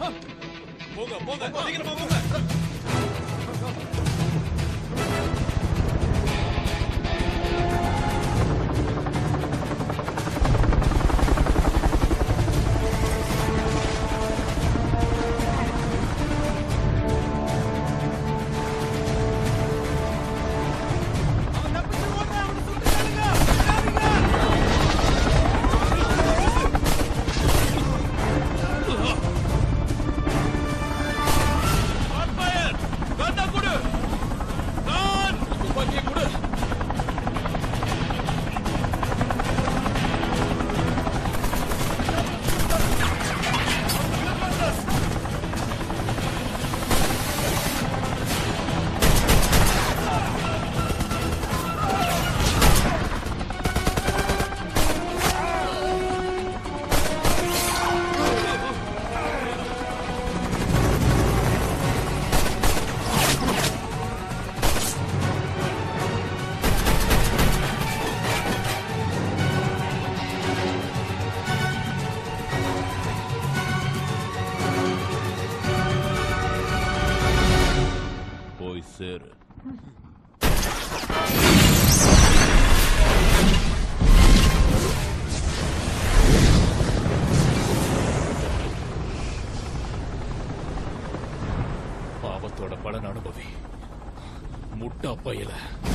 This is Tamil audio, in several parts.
போங்க போங்க சீக்கிரமா போங்க போய் சேரு பாவத்தோட பலன் அனுபவி முட்டா பையல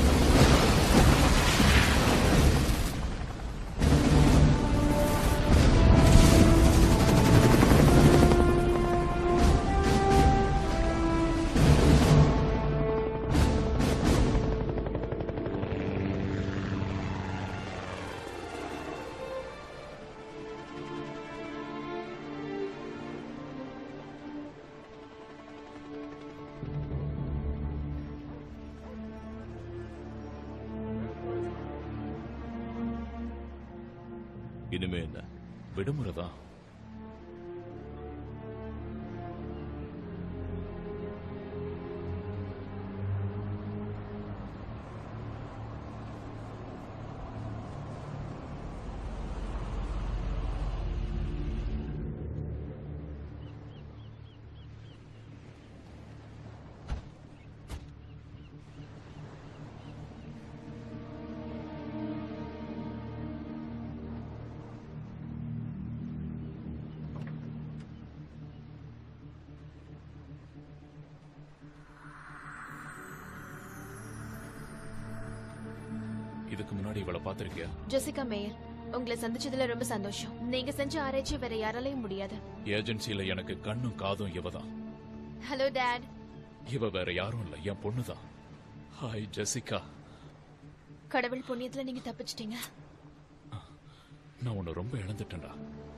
இனிமே என்ன விடுமுறை தான் இதுக்கு முன்னாடி இவளை பாத்திருக்கியா ஜெசிகா மேயர் உங்களை சந்திச்சதுல ரொம்ப சந்தோஷம் நீங்க செஞ்ச ஆராய்ச்சி வேற யாராலையும் முடியாது ஏஜென்சில எனக்கு கண்ணும் காதும் இவதான் ஹலோ டாட் இவ வேற யாரும் இல்ல என் பொண்ணுதான் ஹாய் ஜெசிகா கடவுள் புண்ணியத்துல நீங்க தப்பிச்சிட்டீங்க நான் உன்னை ரொம்ப இழந்துட்டேன்டா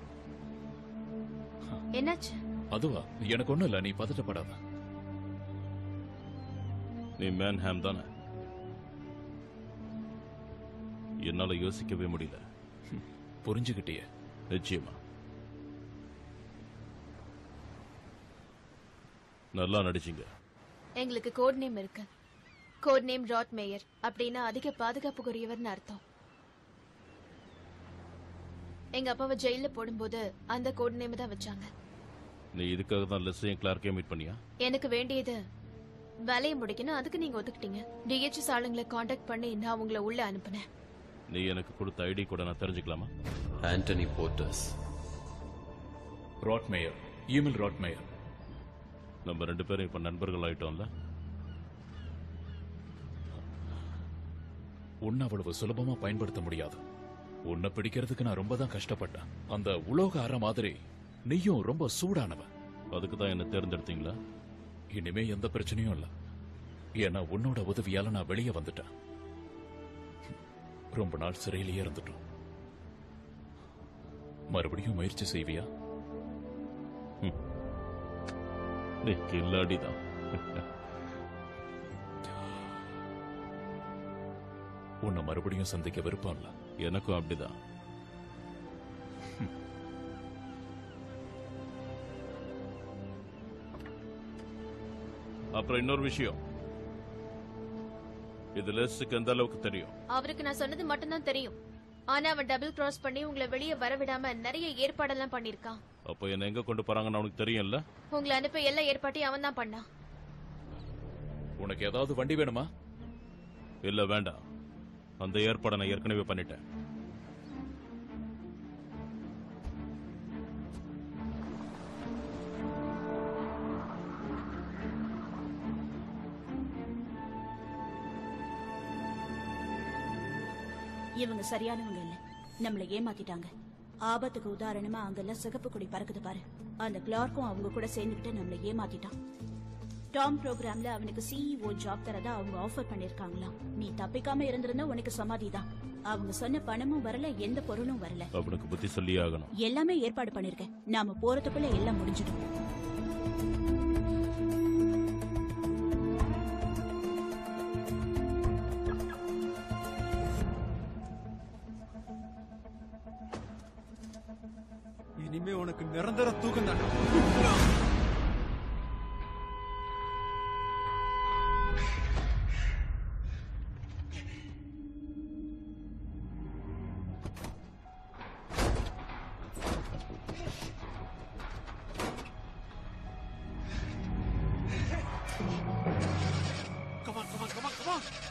என்னாச்சு அதுவா எனக்கு ஒண்ணும் இல்ல நீ பதட்டப்படாத நீ மேன்ஹாம் தானே என்னால யோசிக்கவே முடியல புரிஞ்சுகிட்டியே நிச்சயமா நல்லா நடிச்சீங்க எங்களுக்கு கோட் நேம் இருக்கு கோட் நேம் ராட் மேயர் அப்படின்னா அதிக பாதுகாப்புக்குரியவர்னு அர்த்தம் எங்க அப்பாவை ஜெயில போடும்போது அந்த கோட் நேம் தான் வச்சாங்க நீ இதுக்காக தான் லெஸ்ஸையும் கிளார்க்கையும் மீட் பண்ணியா எனக்கு வேண்டியது வேலையை முடிக்கணும் அதுக்கு நீங்க ஒத்துக்கிட்டீங்க டிஹெச்எஸ் ஆளுங்களை காண்டாக்ட் பண்ணி நான் உங்களை உள்ள அனுப்புனேன் நீ எனக்கு கொடுத்த ஐடி கூட நான் தெரிஞ்சுக்கலாமா ஆண்டனி போர்ட்டஸ் ராட்மேயர் ஈமெயில் ராட்மேயர் நம்ம ரெண்டு பேரும் இப்ப நண்பர்கள் ஆயிட்டோம்ல உன்னை அவ்வளவு சுலபமா பயன்படுத்த முடியாது உன்னை பிடிக்கிறதுக்கு நான் ரொம்ப தான் கஷ்டப்பட்டேன் அந்த உலோக அற மாதிரி நீயும் ரொம்ப சூடானவன் அதுக்கு தான் என்ன தேர்ந்தெடுத்தீங்களா இனிமே எந்த பிரச்சனையும் இல்ல ஏன்னா உன்னோட உதவியால நான் வெளியே வந்துட்டேன் ரொம்ப நாள் சிறையிலேயே இருந்துட்டோம் மறுபடியும் முயற்சி செய்வியா நீ கில்லாடி தான் உன்னை மறுபடியும் சந்திக்க விருப்பம் இல்ல எனக்கும் அப்படிதான் அப்புறம் இன்னொரு விஷயம் இது லெஸ்ஸுக்கு எந்த அளவுக்கு தெரியும் அவருக்கு நான் சொன்னது மட்டும்தான் தெரியும் ஆனா அவன் டபுள் கிராஸ் பண்ணி உங்களை வெளியே வர விடாம நிறைய ஏற்பாடெல்லாம் பண்ணிருக்கான் அப்போ என்ன எங்க கொண்டு போறாங்கன்னு அவனுக்கு தெரியும்ல உங்களை அனுப்ப எல்லா ஏற்பாட்டையும் அவன் தான் பண்ணான் உனக்கு ஏதாவது வண்டி வேணுமா இல்ல வேண்டாம் அந்த ஏற்பாடை நான் ஏற்கனவே பண்ணிட்டேன் இவங்க சரியானவங்க இல்ல நம்மள ஏமாத்திட்டாங்க ஆபத்துக்கு உதாரணமா அங்கெல்லாம் சிகப்பு கொடி பறக்குது பாரு அந்த கிளார்க்கும் அவங்க கூட சேர்ந்துகிட்டு நம்மள ஏமாத்திட்டான் டாம் ப்ரோக்ராம்ல அவனுக்கு சிஇஓ ஜாப் தரதா அவங்க ஆஃபர் பண்ணிருக்காங்களாம் நீ தப்பிக்காம இருந்திருந்தா உனக்கு சமாதி தான் அவங்க சொன்ன பணமும் வரல எந்த பொருளும் வரல அவனுக்கு புத்தி சொல்லியே ஆகணும் எல்லாமே ஏற்பாடு பண்ணிருக்கேன் நாம போறதுக்குள்ள எல்லாம் முடிஞ்சிடும் இனிமே உனக்கு நிரந்தர தூக்கம் தான் Come on, come on, come on, come on.